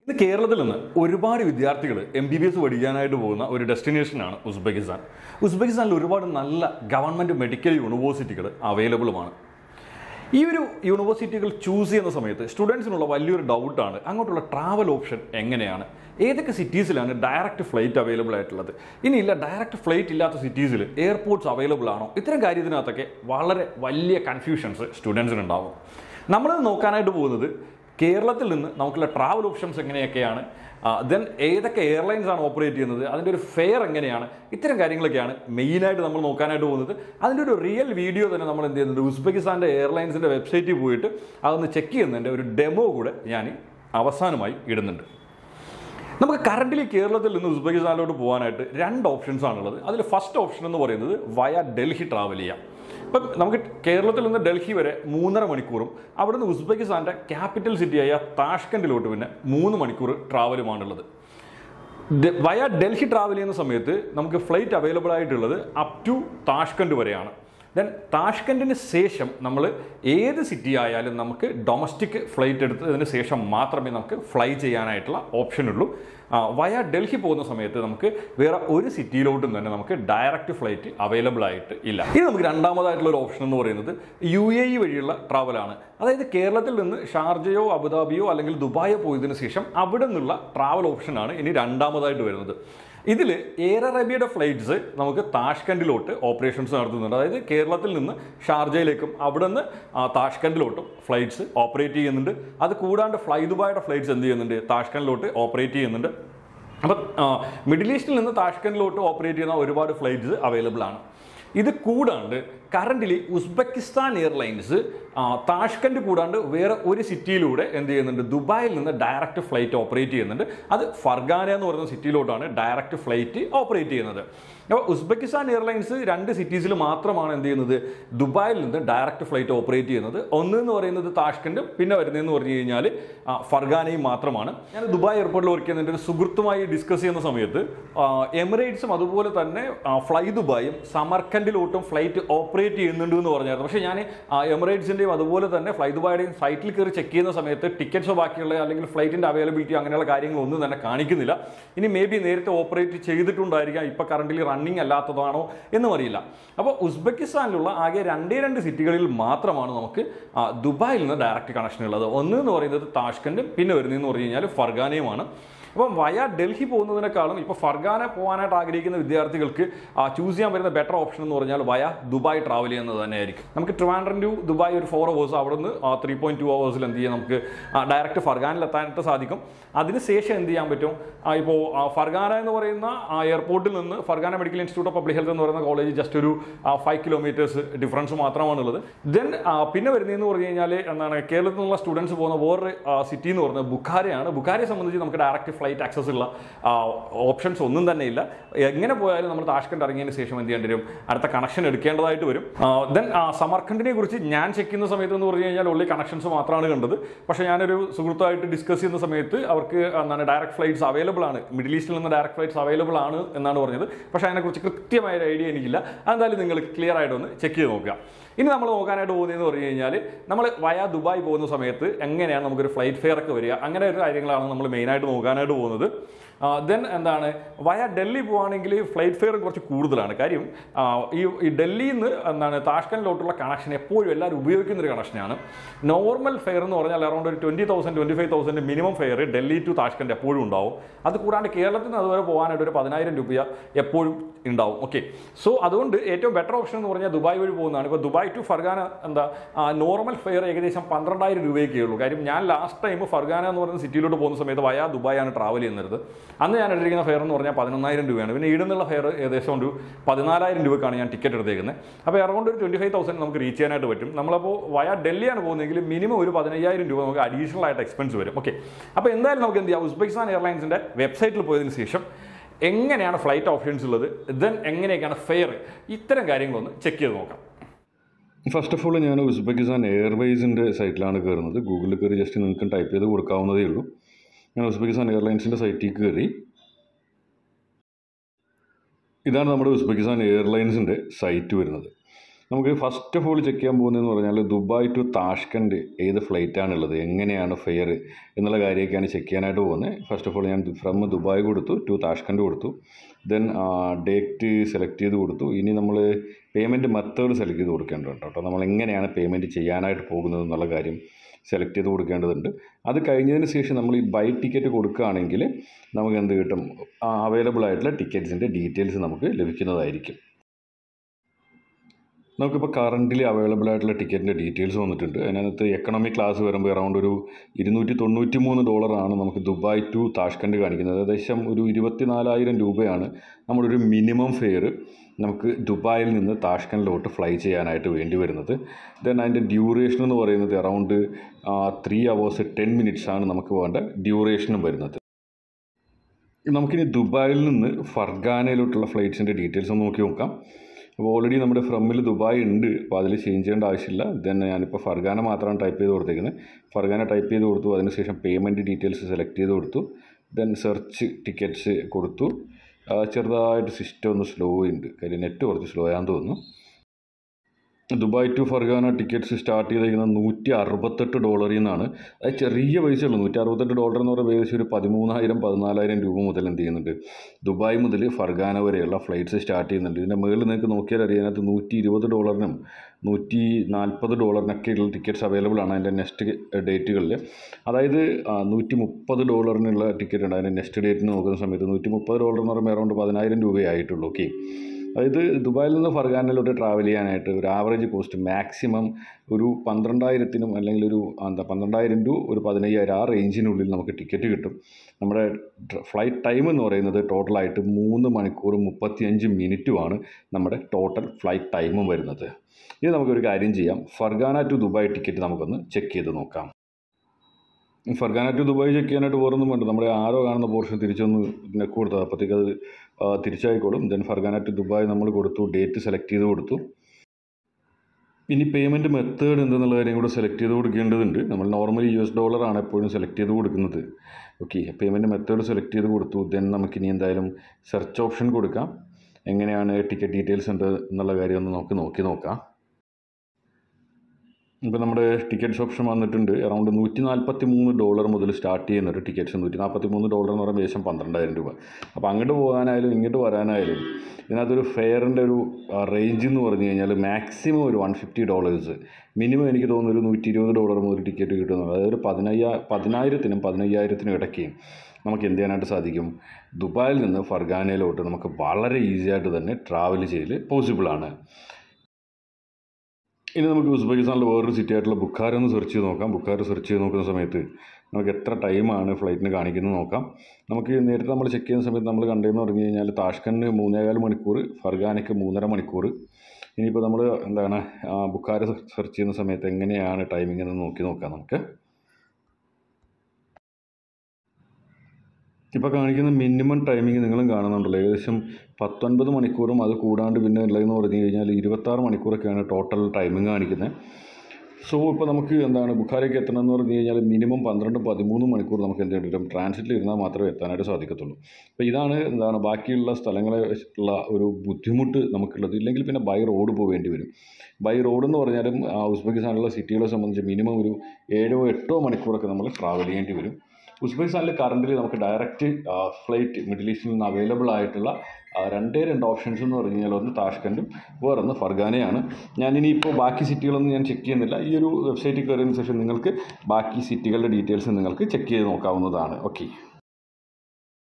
ഇന്ന് കേരളത്തിൽ നിന്ന് ഒരുപാട് വിദ്യാർത്ഥികൾ എം ബി ബി എസ് പഠിക്കാനായിട്ട് പോകുന്ന ഒരു ഡെസ്റ്റിനേഷനാണ് ഉസ്ബെക്കിസ്ഥാൻ ഉസ്ബെക്കിസ്ഥാനിൽ ഒരുപാട് നല്ല ഗവൺമെൻറ് മെഡിക്കൽ യൂണിവേഴ്സിറ്റികൾ അവൈലബിളുമാണ് ഈ ഒരു യൂണിവേഴ്സിറ്റികൾ ചൂസ് ചെയ്യുന്ന സമയത്ത് സ്റ്റുഡൻസിനുള്ള വലിയൊരു ഡൗട്ടാണ് അങ്ങോട്ടുള്ള ട്രാവൽ ഓപ്ഷൻ എങ്ങനെയാണ് ഏതൊക്കെ സിറ്റീസിലാണ് ഡയറക്റ്റ് ഫ്ലൈറ്റ് അവൈലബിൾ ആയിട്ടുള്ളത് ഇനിയില്ല ഡയറക്റ്റ് ഫ്ലൈറ്റ് ഇല്ലാത്ത സിറ്റീസിൽ എയർപോർട്ട്സ് അവൈലബിൾ ആണോ ഇത്തരം കാര്യത്തിനകത്തൊക്കെ വളരെ വലിയ കൺഫ്യൂഷൻസ് സ്റ്റുഡൻസിനുണ്ടാവും നമ്മളിത് നോക്കാനായിട്ട് പോകുന്നത് കേരളത്തിൽ നിന്ന് നമുക്കുള്ള ട്രാവൽ ഓപ്ഷൻസ് എങ്ങനെയൊക്കെയാണ് ദെൻ ഏതൊക്കെ എയർലൈൻസ് ആണ് ഓപ്പറേറ്റ് ചെയ്യുന്നത് അതിൻ്റെ ഒരു ഫെയർ എങ്ങനെയാണ് ഇത്തരം കാര്യങ്ങളൊക്കെയാണ് മെയിനായിട്ട് നമ്മൾ നോക്കാനായിട്ട് പോകുന്നത് അതിൻ്റെ ഒരു റിയൽ വീഡിയോ തന്നെ നമ്മൾ എന്ത് ചെയ്യുന്നുണ്ട് ഉസ്ബെക്കിസ്ഥാൻ്റെ എയർലൈൻസിൻ്റെ വെബ്സൈറ്റിൽ പോയിട്ട് അതൊന്ന് ചെക്ക് ചെയ്യുന്നതിൻ്റെ ഒരു ഡെമോ കൂടെ ഞാൻ അവസാനമായി ഇടുന്നുണ്ട് നമുക്ക് കറൻ്റ് കേരളത്തിൽ നിന്ന് ഉസ്ബെക്കിസ്ഥാനിലോട്ട് പോകാനായിട്ട് രണ്ട് ഓപ്ഷൻസ് ആണുള്ളത് അതിൽ ഫസ്റ്റ് ഓപ്ഷൻ എന്ന് പറയുന്നത് വയ ഡൽഹി ട്രാവൽ ചെയ്യാം ഇപ്പം നമുക്ക് കേരളത്തിൽ നിന്ന് ഡൽഹി വരെ മൂന്നര മണിക്കൂറും അവിടെ നിന്ന് ഉസ്ബെക്കിസ്ഥാൻ്റെ ക്യാപിറ്റൽ സിറ്റിയായ താഷ്കൻഡിലോട്ട് പിന്നെ മൂന്ന് മണിക്കൂർ ട്രാവലുമാണുള്ളത് ഡെ- വയ ഡൽഹി ട്രാവൽ ചെയ്യുന്ന സമയത്ത് നമുക്ക് ഫ്ലൈറ്റ് അവൈലബിൾ ആയിട്ടുള്ളത് അപ് ടു താഷ്കൻഡ് വരെയാണ് ദെൻ താഷ്കൻഡിന് ശേഷം നമ്മൾ ഏത് സിറ്റി ആയാലും നമുക്ക് ഡൊമസ്റ്റിക് ഫ്ലൈറ്റ് എടുത്തതിന് ശേഷം മാത്രമേ നമുക്ക് ഫ്ലൈ ചെയ്യാനായിട്ടുള്ള ഓപ്ഷൻ ഉള്ളൂ ആ, വയ ഡൽഹി പോകുന്ന സമയത്ത് നമുക്ക് വേറെ ഒരു സിറ്റിയിലോട്ടും തന്നെ നമുക്ക് ഡയറക്റ്റ് ഫ്ലൈറ്റ് അവൈലബിൾ ആയിട്ട് ഇല്ല ഇനി നമുക്ക് രണ്ടാമതായിട്ടുള്ള ഒരു ഓപ്ഷൻ എന്ന് പറയുന്നത് യു എ ഇ വഴിയുള്ള ട്രാവലാണ് അതായത് കേരളത്തിൽ നിന്ന് ഷാർജയോ അബുദാബിയോ അല്ലെങ്കിൽ ദുബായോ പോയതിനു ശേഷം അവിടെ നിന്നുള്ള ട്രാവൽ ഓപ്ഷനാണ് ഇനി രണ്ടാമതായിട്ട് വരുന്നത് ഇതിൽ എയർ അറേബ്യയുടെ ഫ്ലൈറ്റ്സ് നമുക്ക് താഷ്കൻഡിലോട്ട് ഓപ്പറേഷൻസ് നടത്തുന്നുണ്ട് അതായത് കേരളത്തിൽ നിന്ന് ഷാർജയിലേക്കും അവിടെ നിന്ന് ആ, താഷ്കൻഡിലോട്ടും ഫ്ലൈറ്റ്സ് ഓപ്പറേറ്റ് ചെയ്യുന്നുണ്ട് അത് കൂടാണ്ട് ഫ്ലൈ ദുബായുടെ ഫ്ലൈറ്റ്സ് എന്ത് ചെയ്യുന്നുണ്ട് താഷ്കൻഡിലോട്ട് ഓപ്പറേറ്റ് ചെയ്യുന്നുണ്ട് അപ്പം മിഡിൽ ഈസ്റ്റിൽ നിന്ന് താഷ്കൻഡിലോട്ട് ഓപ്പറേറ്റ് ചെയ്യുന്ന ഒരുപാട് ഫ്ലൈറ്റ്സ് അവൈലബിൾ ആണ് ഇത് കൂടാണ്ട് കറൻ്റിലി ഉസ്ബെക്കിസ്ഥാൻ എയർലൈൻസ് താഷ്കൻഡ് കൂടാണ്ട് വേറെ ഒരു സിറ്റിയിലൂടെ എന്ത് ചെയ്യുന്നുണ്ട് ദുബായിൽ നിന്ന് ഡയറക്റ്റ് ഫ്ലൈറ്റ് ഓപ്പറേറ്റ് ചെയ്യുന്നുണ്ട് അത് ഫർഗാന എന്ന് പറയുന്ന സിറ്റിയിലോട്ടാണ് ഡയറക്റ്റ് ഫ്ലൈറ്റ് ഓപ്പറേറ്റ് ചെയ്യുന്നത് അപ്പോൾ ഉസ്ബെക്കിസ്ഥാൻ എയർലൈൻസ് രണ്ട് സിറ്റീസിൽ മാത്രമാണ് എന്ത് ചെയ്യുന്നത് ദുബായിൽ നിന്ന് ഡയറക്റ്റ് ഫ്ലൈറ്റ് ഓപ്പറേറ്റ് ചെയ്യുന്നത് ഒന്ന് എന്ന് പറയുന്നത് താഷ്കൻഡും പിന്നെ വരുന്നതെന്ന് പറഞ്ഞു കഴിഞ്ഞാൽ ആ, ഫർഗാനയും മാത്രമാണ് ഞാൻ ദുബായ് എയർപോർട്ടിൽ വർക്ക് ചെയ്യുന്ന എൻ്റെ ഒരു സുഹൃത്തുമായി ഡിസ്കസ് ചെയ്യുന്ന സമയത്ത് ആ, എമിറേറ്റ്സും അതുപോലെ തന്നെ ആ, ഫ്ലൈ ദുബായും സമർക്കൻഡിലോട്ടും ഫ്ലൈറ്റ് ഓപ്പറേറ്റ് ചെയ്യുന്നുണ്ട് എന്ന് പറഞ്ഞായിരുന്നു പക്ഷേ ഞാൻ എമിറേറ്റ്സിൻ്റെയും അതുപോലെ തന്നെ ഫ്ലൈ ദുബായുടെയും സൈറ്റിൽ കയറി ചെക്ക് ചെയ്യുന്ന സമയത്ത് ടിക്കറ്റ്സോ ബാക്കിയുള്ള അല്ലെങ്കിൽ ഫ്ലൈറ്റിൻ്റെ അവൈലബിലിറ്റി അങ്ങനെയുള്ള കാര്യങ്ങളൊന്നും തന്നെ കാണിക്കുന്നില്ല ഇനി മേ ബി നേരത്തെ ഓപ്പറേറ്റ് ചെയ്തിട്ടുണ്ടായിരിക്കാം ഇപ്പോൾ കറണ്ടിൽ റണ്ണിങ് അല്ലാത്തതാണോ എന്നും അറിയില്ല അപ്പോൾ ഉസ്ബെക്കിസ്ഥാനിലുള്ള ആകെ രണ്ടേ രണ്ട് സിറ്റികളിൽ മാത്രമാണ് നമുക്ക് ആ, ദുബായിൽ നിന്ന് ഡയറക്റ്റ് കണക്ഷൻ ഉള്ളത് ഒന്ന് എന്ന് പറയുന്നത് താഷ്കൻഡും പിന്നെ വരുന്നതെന്ന് പറഞ്ഞു കഴിഞ്ഞാൽ ഫർഗാനയുമാണ് അപ്പം വയ ഡൽഹി പോകുന്നതിനേക്കാളും ഇപ്പോൾ ഫർഗാന പോകാനായിട്ട് ആഗ്രഹിക്കുന്ന വിദ്യാർത്ഥികൾക്ക് ചൂസ് ചെയ്യാൻ വരുന്ന ബെറ്റർ ഓപ്ഷൻ എന്ന് പറഞ്ഞാൽ വയ ദുബായ് ട്രാവൽ ചെയ്യുന്നത് തന്നെയായിരിക്കും നമുക്ക് ട്രിവാൻഡ്രം ടു ദുബായ് ഒരു ഫോർ അവേഴ്സ് അവിടെ നിന്ന് ത്രീ പോയിന്റ് ടു അവേഴ്സിൽ എന്ത് ചെയ്യാം നമുക്ക് ഡയറക്റ്റ് ഫർഗാനിൽ എത്താനായിട്ട് സാധിക്കും അതിനുശേഷം എന്ത് ചെയ്യാൻ പറ്റും ഇപ്പോൾ ഫർഗാന എന്ന് പറയുന്ന എയർപോർട്ടിൽ നിന്ന് Fergana medical institute of public health എന്ന് പറയുന്ന കോളേജ് ജസ്റ്റ് ഒരു ഫൈവ് കിലോമീറ്റേഴ്സ് ഡിഫറൻസ് മാത്രമാണുള്ളത് ദെൻ പിന്നെ വരുന്നതെന്ന് പറഞ്ഞു കഴിഞ്ഞാൽ എന്താണ് കേരളത്തിൽ നിന്നുള്ള സ്റ്റുഡൻസ് പോകുന്ന വേറൊരു സിറ്റി എന്ന് പറയുന്നത് ബുഖാരയാണ് ബുഖാരയെ സംബന്ധിച്ച് നമുക്ക് ഡയറക്റ്റ് ഫ്ലൈറ്റ് ആക്സസ് ഉള്ള ഓപ്ഷൻസ് ഒന്നും തന്നെ ഇല്ല എങ്ങനെ പോയാലും നമ്മൾ താഷ്കണ്ട് ഇറങ്ങിയതിന് ശേഷം എന്ത് ചെയ്യേണ്ടി വരും അടുത്ത കണക്ഷൻ എടുക്കേണ്ടതായിട്ട് വരും ദെൻ സമർഖണ്ഡിനെ കുറിച്ച് ഞാൻ ചെക്ക് ചെയ്യുന്ന സമയത്ത് എന്ന് പറഞ്ഞു കഴിഞ്ഞാൽ ഉള്ളി കണക്ഷൻസ് മാത്രമാണ് കണ്ടത് പക്ഷേ ഞാനൊരു സുഹൃത്തുമായിട്ട് ഡിസ്കസ് ചെയ്യുന്ന സമയത്ത് അവർക്ക് എന്താണ് ഡയറക്റ്റ് ഫ്ലൈറ്റ്സ് അവൈലബിൾ ആണ് മിഡിൽ ഈസ്റ്റിൽ നിന്ന് ഡയറക്റ്റ് ഫ്ലൈറ്റ്സ് അവൈലബിൾ ആണ് എന്നാണ് പറഞ്ഞത് പക്ഷേ അതിനെക്കുറിച്ച് കൃത്യമായ ഒരു ഐഡിയ എനിക്കില്ല അതെന്തായാലും നിങ്ങൾ ക്ലിയർ ആയിട്ട് ഒന്ന് ചെക്ക് ചെയ്ത് നോക്കുക ഇനി നമ്മൾ നോക്കാനായിട്ട് പോകുന്നതെന്ന് പറഞ്ഞു കഴിഞ്ഞാൽ നമ്മൾ വയ ദുബായ് പോകുന്ന സമയത്ത് എങ്ങനെയാണ് നമുക്കൊരു ഫ്ലൈറ്റ് ഫെയർ ഒക്കെ വരിക അങ്ങനെ ഒരു കാര്യങ്ങളാണ് നമ്മൾ മെയിനായിട്ട് നോക്കാനായിട്ട് പോകുന്നത് ദെൻ എന്താണ് വയ ഡൽഹി പോവുകയാണെങ്കിൽ ഫ്ലൈറ്റ് ഫെയർ കുറച്ച് കൂടുതലാണ് കാര്യം ആ, ഈ ഈ ഡൽഹിയിൽ നിന്ന് എന്താണ് താഷ്കൻഡിലോട്ടുള്ള കണക്ഷൻ എപ്പോഴും എല്ലാവരും ഉപയോഗിക്കുന്ന ഒരു കണക്ഷനാണ് നോർമൽ ഫെയർ എന്ന് പറഞ്ഞാൽ അറൗണ്ട് ഒരു twenty thousand twenty five thousand minimum fare Delhi to Tashkent എപ്പോഴും ഉണ്ടാവും അത് കൂടാണ്ട് കേരളത്തിൽ നിന്ന് അതുവരെ പോകാനായിട്ട് ഒരു പതിനായിരം രൂപ എപ്പോഴും ഉണ്ടാവും ഓക്കെ സോ അതുകൊണ്ട് ഏറ്റവും ബെറ്റർ ഓപ്ഷൻ എന്ന് പറഞ്ഞാൽ ദുബായ് വഴി പോകുന്നതാണ് ഇപ്പോൾ ദുബായ് ടു ഫർഗാന എന്താ നോർമൽ ഫെയർ ഏകദേശം പന്ത്രണ്ടായിരം രൂപയൊക്കെ ഉള്ളൂ കാര്യം ഞാൻ ലാസ്റ്റ് ടൈം ഫർഗാന എന്ന് പറയുന്ന സിറ്റിയിലോട്ട് പോകുന്ന സമയത്ത് വയ ദുബായാണ് ട്രാവൽ ചെയ്യുന്നത് അന്ന് ഞാൻ എടുത്തിരിക്കുന്ന ഫെയർ എന്ന് പറഞ്ഞാൽ പതിനൊന്നായിരം രൂപയാണ് പിന്നെ ഇവിടെ നിന്നുള്ള ഫെയർ ഏകദേശം ഒരു പതിനാലായിരം രൂപക്കാണ് ഞാൻ ടിക്കറ്റ് എടുത്തേക്കുന്നത് അപ്പോൾ അറൗണ്ട് ഒരു ട്വൻറ്റി ഫൈവ് തൗസൻഡ് നമുക്ക് റീച്ച് ചെയ്യാനായിട്ട് പറ്റും നമ്മളപ്പോൾ വയ ഡൽഹിയാണ് പോകുന്നതെങ്കിൽ മിനിമം ഒരു പതിനയ്യായിരം രൂപ നമുക്ക് അഡീഷണൽ ആയിട്ട് എക്സ്പെൻസ് വരും ഓക്കെ അപ്പോൾ എന്തായാലും നമുക്ക് എന്ത് ചെയ്യാം ഉസ്ബെക്കിസ്ഥാൻ എയർലൈൻസിൻ്റെ വെബ്സൈറ്റിൽ പോയതിന് ശേഷം എങ്ങനെയാണ് ഫ്ലൈറ്റ് ഓപ്ഷൻസ് ഉള്ളത് ദെൻ എങ്ങനെയൊക്കെയാണ് ഫെയർ ഇത്തരം കാര്യങ്ങളൊന്ന് ചെക്ക് ചെയ്ത് നോക്കാം ഫസ്റ്റ് ഓഫ് ഓൾ ഞാൻ ഉസ്ബെക്കിസ്ഥാൻ എയർവേസിൻ്റെ സൈറ്റിലാണ് കയറുന്നത് ഗൂഗിളിൽ കയറി ജസ്റ്റ് നിങ്ങൾക്ക് ടൈപ്പ് ചെയ്ത് കൊടുക്കാവുന്നതേ ഉള്ളൂ ഞാൻ ഉസ്ബെക്കിസ്ഥാൻ എയർലൈൻസിൻ്റെ സൈറ്റിൽ കയറി ഇതാണ് നമ്മുടെ ഉസ്ബെക്കിസ്ഥാൻ എയർലൈൻസിൻ്റെ സൈറ്റ് വരുന്നത് നമുക്ക് ഫസ്റ്റ് ഓഫ് ഓൾ ചെക്ക് ചെയ്യാൻ പോകുന്നതെന്ന് പറഞ്ഞാൽ ദുബായ് ടു താഷ്കണ്ട് ഏത് ഫ്ലൈറ്റാണുള്ളത് എങ്ങനെയാണ് ഫെയർ എന്നുള്ള കാര്യമൊക്കെയാണ് ചെക്ക് ചെയ്യാനായിട്ട് പോകുന്നത് ഫസ്റ്റ് ഓഫ് ഓൾ ഞാൻ ഫ്രം ദുബായ് കൊടുത്തു ടു താഷ്കണ്ട് കൊടുത്തു ദെൻ ഡേറ്റ് സെലക്ട് ചെയ്ത് കൊടുത്തു ഇനി നമ്മൾ പേയ്മെൻറ്റ് മെത്തേഡ് സെലക്ട് ചെയ്ത് കൊടുക്കേണ്ടതുണ്ട് കേട്ടോ നമ്മൾ എങ്ങനെയാണ് പേയ്മെൻറ്റ് ചെയ്യാനായിട്ട് പോകുന്നത് എന്നുള്ള കാര്യം സെലക്ട് ചെയ്ത് കൊടുക്കേണ്ടതുണ്ട് അത് കഴിഞ്ഞതിന് ശേഷം നമ്മൾ ഈ ബൈ ടിക്കറ്റ് കൊടുക്കുകയാണെങ്കിൽ നമുക്ക് എന്ത് കിട്ടും അവൈലബിൾ ആയിട്ടുള്ള ടിക്കറ്റ്സിൻ്റെ ഡീറ്റെയിൽസ് നമുക്ക് ലഭിക്കുന്നതായിരിക്കും നമുക്കിപ്പോൾ കറൻ്റിലി അവൈലബിൾ ആയിട്ടുള്ള ടിക്കറ്റിൻ്റെ ഡീറ്റെയിൽസ് വന്നിട്ടുണ്ട് അതിനകത്ത് എക്കണോമി ക്ലാസ് വരുമ്പോൾ അറൗണ്ട് ഒരു ഇരുന്നൂറ്റി തൊണ്ണൂറ്റി മൂന്ന് ഡോളറാണ് നമുക്ക് ദുബായ് ടു താഷ്കണ്ട് കാണിക്കുന്നത് ഏകദേശം ഒരു ഇരുപത്തിനാലായിരം രൂപയാണ് നമ്മുടെ ഒരു മിനിമം ഫെയർ നമുക്ക് ദുബായിൽ നിന്ന് താഷ്കണ്ടിലോട്ട് ഫ്ലൈ ചെയ്യാനായിട്ട് വേണ്ടി വരുന്നത് ദെൻ അതിൻ്റെ ഡ്യൂറേഷൻ എന്ന് പറയുന്നത് around three hours ten minutes ആണ് നമുക്ക് വേണ്ട ഡ്യൂറേഷനും വരുന്നത് നമുക്കിനി ദുബായിൽ നിന്ന് ഫർഗാനയിലോട്ടുള്ള ഫ്ലൈറ്റ്സിൻ്റെ ഡീറ്റെയിൽസ് ഒന്ന് നോക്കി നോക്കാം അപ്പോൾ ഓൾറെഡി നമ്മുടെ ഫ്രമിൽ ദുബായ് ഉണ്ട് അപ്പോൾ അതിൽ ചേഞ്ച് ചെയ്യേണ്ട ആവശ്യമില്ല ദെൻ ഞാനിപ്പോൾ ഫർഗാന മാത്രമാണ് ടൈപ്പ് ചെയ്ത് കൊടുത്തേക്കുന്നത് ഫർഗാന ടൈപ്പ് ചെയ്ത് കൊടുത്തു അതിനുശേഷം പേയ്മെൻറ്റ് ഡീറ്റെയിൽസ് സെലക്ട് ചെയ്ത് കൊടുത്തു ദെൻ സെർച്ച് ടിക്കറ്റ്സ് കൊടുത്തു ആ, ചെറുതായിട്ട് സിസ്റ്റം ഒന്ന് സ്ലോ ഉണ്ട് കാര്യം നെറ്റ് കുറച്ച് സ്ലോ ആണെന്ന് തോന്നുന്നു Dubai to Fergana tickets start ചെയ്തിരിക്കുന്നത് നൂറ്റി അറുപത്തെട്ട് ഡോളറിൽ നിന്നാണ് അത് ചെറിയ പൈസ ഉള്ളൂ നൂറ്റി അറുപത്തെട്ട് ഡോളർ എന്ന് പറയുമ്പോൾ ഏകദേശം ഒരു പതിമൂന്നായിരം പതിനാലായിരം രൂപ മുതൽ എന്ത് ചെയ്യുന്നുണ്ട് ദുബായ് മുതൽ ഫർഗാന വരെയുള്ള ഫ്ലൈറ്റ്സ് സ്റ്റാർട്ട് ചെയ്യുന്നുണ്ട് ഇതിൻ്റെ മുകളിൽ നിങ്ങൾക്ക് നോക്കിയാൽ അറിയാം അതിനകത്ത് നൂറ്റി ഇരുപത് ഡോളറിനും നൂറ്റി നാൽപ്പത് ഡോളറിനൊക്കെ ഉള്ള ടിക്കറ്റ്സ് അവൈലബിൾ ആണ് അതിൻ്റെ നെക്സ്റ്റ് ഡേറ്റുകളിൽ അതായത് നൂറ്റി മുപ്പത് ഡോളറിനുള്ള ടിക്കറ്റ് ഉണ്ട് അതിൻ്റെ നെക്സ്റ്റ് ഡേറ്റിന് നോക്കുന്ന സമയത്ത് നൂറ്റി മുപ്പത് ഡോളർ എന്ന് പറയുമ്പോൾ അറൗണ്ട് പതിനായിരം രൂപയേ ആയിട്ടുള്ളൂ ഓക്കെ അതായത് ദുബായിൽ നിന്ന് ഫർഗാനിലോട്ട് ട്രാവൽ ചെയ്യാനായിട്ട് ഒരു ആവറേജ് കോസ്റ്റ് മാക്സിമം ഒരു പന്ത്രണ്ടായിരത്തിനും അല്ലെങ്കിൽ ഒരു എന്താ പന്ത്രണ്ടായിരം ടു ഒരു പതിനയ്യായിരം ആ റേഞ്ചിനുള്ളിൽ നമുക്ക് ടിക്കറ്റ് കിട്ടും നമ്മുടെ ഫ്ലൈറ്റ് ടൈം എന്ന് പറയുന്നത് ടോട്ടലായിട്ട് മൂന്ന് മണിക്കൂറും മുപ്പത്തിയഞ്ച് മിനിറ്റുമാണ് നമ്മുടെ ടോട്ടൽ ഫ്ലൈറ്റ് ടൈമും വരുന്നത് ഇനി നമുക്കൊരു കാര്യം ചെയ്യാം ഫർഗാന ടു ദുബായ് ടിക്കറ്റ് നമുക്കൊന്ന് ചെക്ക് ചെയ്ത് നോക്കാം ഫർഗാന ടു ദുബായ് ചെക്ക് ചെയ്യാനായിട്ട് വേറൊന്നും വേണ്ട നമ്മുടെ ആരോ കാണുന്ന പോർഷൻ തിരിച്ചൊന്ന് നെക്ക് കൊടുത്തത് അപ്പോഴത്തേക്ക് അത് ആ, തിരിച്ചായിക്കോളും ദെൻ ഫർഗാന ടു ദുബായ് നമ്മൾ കൊടുത്തു ഡേറ്റ് സെലക്ട് ചെയ്ത് കൊടുത്തു ഇനി പേയ്മെൻറ്റ് മെത്തേഡ് എന്തെന്നുള്ള കാര്യം കൂടെ സെലക്ട് ചെയ്ത് കൊടുക്കേണ്ടതുണ്ട് നമ്മൾ നോർമലി യു എസ് ഡോളറാണ് എപ്പോഴും സെലക്ട് ചെയ്ത് കൊടുക്കുന്നത് ഓക്കെ പേയ്മെൻറ്റ് മെത്തേഡ് സെലക്ട് ചെയ്ത് കൊടുത്തു ദെൻ നമുക്കിനി എന്തായാലും സെർച്ച് ഓപ്ഷൻ കൊടുക്കാം എങ്ങനെയാണ് ടിക്കറ്റ് ഡീറ്റെയിൽസ് ഉണ്ട് എന്നുള്ള കാര്യം ഒന്ന് നമുക്ക് നോക്കി നോക്കാം ഇപ്പോൾ നമ്മുടെ ടിക്കറ്റ്സ് ഓപ്ഷൻ വന്നിട്ടുണ്ട് അറൗണ്ട് നൂറ്റി നാൽപ്പത്തി മൂന്ന് ഡോളർ മുതൽ സ്റ്റാർട്ട് ചെയ്യുന്നുണ്ട് ടിക്കറ്റ്സ് നൂറ്റി നാൽപ്പത്തി മൂന്ന് ഡോളർ എന്ന് പറയുമ്പോൾ ഏകദേശം പന്ത്രണ്ടായിരം രൂപ അപ്പോൾ അങ്ങോട്ട് പോകാനായാലും ഇങ്ങോട്ട് വരാനായാലും ഇതിനകത്തൊരു ഫെയറിൻ്റെ ഒരു റേഞ്ച് എന്ന് പറഞ്ഞു കഴിഞ്ഞാൽ മാക്സിമം ഒരു വൺ ഫിഫ്റ്റി ഡോളേഴ്സ് മിനിമം എനിക്ക് തോന്നുന്നു ഒരു നൂറ്റി ഇരുപത് ഡോളർ മുതൽ ടിക്കറ്റ് കിട്ടുന്നു അതായത് ഒരു പതിനയ്യാ പതിനായിരത്തിനും പതിനയ്യായിരത്തിനും ഇടയ്ക്ക് നമുക്ക് എന്ത് ചെയ്യാനായിട്ട് സാധിക്കും ദുബായിൽ നിന്ന് ഫർഗാനയിലോട്ട് നമുക്ക് വളരെ ഈസി ആയിട്ട് തന്നെ ട്രാവൽ ചെയ്യൽ പോസിബിളാണ് ഇനി നമുക്ക് ഉസ്ബെക്കിസ്ഥാനിലെ വേറൊരു സിറ്റി ആയിട്ടുള്ള ബുഖാർ ഒന്ന് സെർച്ച് ചെയ്ത് നോക്കാം ബുഖാർ സെർച്ച് ചെയ്ത് നോക്കുന്ന സമയത്ത് നമുക്ക് എത്ര ടൈമാണ് ഫ്ലൈറ്റിന് കാണിക്കുന്നത് നോക്കാം നമുക്ക് നേരത്തെ നമ്മൾ ചെക്ക് ചെയ്യുന്ന സമയത്ത് നമ്മൾ കണ്ടതെന്ന് പറഞ്ഞു കഴിഞ്ഞാൽ താഷ്കണ്ടിന് മൂന്നേകാൽ മണിക്കൂർ ഫർഗാനയ്ക്ക് മൂന്നര മണിക്കൂർ ഇനിയിപ്പോൾ നമ്മൾ എന്താണ് ബുഖാർ സെർച്ച് ചെയ്യുന്ന സമയത്ത് എങ്ങനെയാണ് ടൈമിംഗ് എന്ന് നോക്കി നോക്കാം നമുക്ക് ഇപ്പോൾ കാണിക്കുന്ന മിനിമം ടൈമിംഗ് നിങ്ങളും കാണുന്നുണ്ടല്ലോ ഏകദേശം പത്തൊൻപത് മണിക്കൂറും അത് കൂടാണ്ട് പിന്നെ ഉള്ളതെന്ന് പറഞ്ഞു കഴിഞ്ഞാൽ ഇരുപത്താറ് മണിക്കൂറൊക്കെയാണ് ടോട്ടൽ ടൈമിംഗ് കാണിക്കുന്നത് സോ ഇപ്പോൾ നമുക്ക് എന്താണ് ബുഖാരയ്ക്ക് എത്തണമെന്ന് പറഞ്ഞു കഴിഞ്ഞാൽ മിനിമം പന്ത്രണ്ട് പതിമൂന്ന് മണിക്കൂർ നമുക്ക് എന്ത് വേണ്ടി വരും ട്രാൻസിറ്റിൽ ഇരുന്നാൽ മാത്രമേ എത്താനായിട്ട് സാധിക്കത്തുള്ളൂ അപ്പോൾ ഇതാണ് എന്താണ് ബാക്കിയുള്ള സ്ഥലങ്ങളെ ഉള്ള ഒരു ബുദ്ധിമുട്ട് നമുക്കുള്ളത് ഇല്ലെങ്കിൽ പിന്നെ ബൈ റോഡ് പോവേണ്ടി വരും ബൈ റോഡ് എന്ന് പറഞ്ഞാലും ആ, ഉസ്ബെക്കിസ്ഥാനിലുള്ള സിറ്റികളെ സംബന്ധിച്ച് മിനിമം ഒരു ഏഴോ എട്ടോ മണിക്കൂറൊക്കെ നമ്മൾ ട്രാവൽ ചെയ്യേണ്ടി വരും ഉസ്ബെക്കിസ്ഥാനിൽ കറണ്ടിൽ നമുക്ക് ഡയറക്റ്റ് ഫ്ലൈറ്റ് മിഡിൽ ഈസ്റ്റിൽ നിന്ന് അവൈലബിൾ ആയിട്ടുള്ള ആ, രണ്ടേ രണ്ട് ഓപ്ഷൻസ് എന്ന് പറഞ്ഞു കഴിഞ്ഞാൽ ഒന്ന് താഷ്കണ്ടും വേറൊന്ന് ഫർഗാനയാണ് ഞാനിനി ഇപ്പോൾ ബാക്കി സിറ്റികളൊന്നും ഞാൻ ചെക്ക് ചെയ്യുന്നില്ല ഈ ഒരു വെബ്സൈറ്റിൽ കയറിയതിന് ശേഷം നിങ്ങൾക്ക് ബാക്കി സിറ്റികളുടെ ഡീറ്റെയിൽസ് നിങ്ങൾക്ക് ചെക്ക് ചെയ്ത് നോക്കാവുന്നതാണ് ഓക്കെ